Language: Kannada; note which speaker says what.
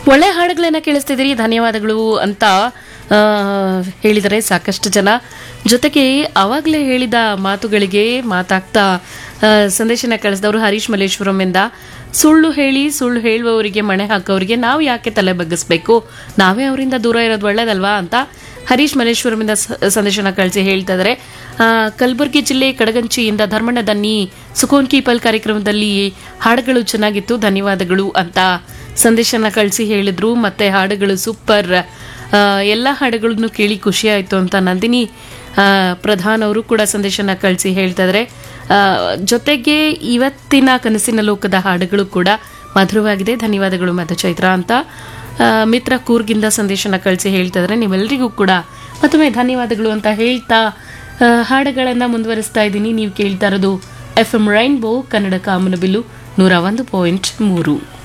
Speaker 1: ಒಳ್ಳೆ ಹಾಡುಗಳನ್ನ ಕೇಳಿಸ್ತಿದ್ದೀರಿ ಧನ್ಯವಾದಗಳು ಅಂತ ಆ, ಹೇಳಿದರೆ ಸಾಕಷ್ಟು ಜನ ಜೊತೆಗೆ ಅವಾಗಲೇ ಹೇಳಿದ ಮಾತುಗಳಿಗೆ ಮಾತಾಗ್ತಾ ಆ, ಸಂದೇಶನ ಕಳಿಸಿದವರು ಹರೀಶ್ ಮಲ್ಲೇಶ್ವರಂಯಿಂದ ಸುಳ್ಳು ಹೇಳಿ ಸುಳ್ಳು ಹೇಳುವವರಿಗೆ ಮಣೆ ಹಾಕೋರಿಗೆ ನಾವು ಯಾಕೆ ತಲೆ ಬಗ್ಗಿಸ್ಬೇಕು ನಾವೇ ಅವರಿಂದ ದೂರ ಇರೋದು ಒಳ್ಳೇದಲ್ವಾ ಅಂತ ಹರೀಶ್ ಮಲ್ಲೇಶ್ವರಮಿಂದ ಸ- ಸಂದೇಶನ ಕಳಿಸಿ ಹೇಳ್ತಾ ಇದ್ದಾರೆ ಆ, ಕಲಬುರಗಿ ಜಿಲ್ಲೆ ಕಡಗಂಚಿಯಿಂದ ಧರ್ಮಣ್ಣ ದನ್ನಿ ಸುಕೋನ್ ಕೀಪಲ್ ಕಾರ್ಯಕ್ರಮದಲ್ಲಿ ಹಾಡುಗಳು ಚೆನ್ನಾಗಿತ್ತು ಧನ್ಯವಾದಗಳು ಅಂತ ಸಂದೇಶನ ಕಳಿಸಿ ಹೇಳಿದ್ರು ಮತ್ತೆ ಹಾಡುಗಳು ಸೂಪರ್ ಆ, ಎಲ್ಲ ಹಾಡುಗಳನ್ನು ಕೇಳಿ ಖುಷಿ ಆಯಿತು ಅಂತ ನಂದಿನಿ ಆ, ಪ್ರಧಾನ್ ಅವರು ಕೂಡ ಸಂದೇಶನ ಕಳಿಸಿ ಹೇಳ್ತಾ ಇದ್ದಾರೆ ಆ, ಜೊತೆಗೆ ಇವತ್ತಿನ ಕನಸಿನ ಲೋಕದ ಹಾಡುಗಳು ಕೂಡ ಮಧುರವಾಗಿದೆ ಧನ್ಯವಾದಗಳು ಮಧುಚೈತ್ರ ಅಂತ ಆ, ಮಿತ್ರ ಕೂರ್ಗಿಂದ ಸಂದೇಶನ ಕಳಿಸಿ ಹೇಳ್ತಾ ಇದ್ದಾರೆ ನಿಮ್ಮೆಲ್ಲರಿಗೂ ಕೂಡ ಮತ್ತೊಮ್ಮೆ ಧನ್ಯವಾದಗಳು ಅಂತ ಹೇಳ್ತಾ ಆ, ಹಾಡುಗಳನ್ನ ಮುಂದುವರಿಸ್ತಾ ಇದ್ದೀನಿ ನೀವು ಕೇಳ್ತಾ ಇರೋದು ಎಫ್ ಎಂ ರೈನ್ಬೋ ಕನ್ನಡ ಕಾಮನಬಿಲ್ಲು ನೂರ ಒಂದು ಪಾಯಿಂಟ್ ಮೂರು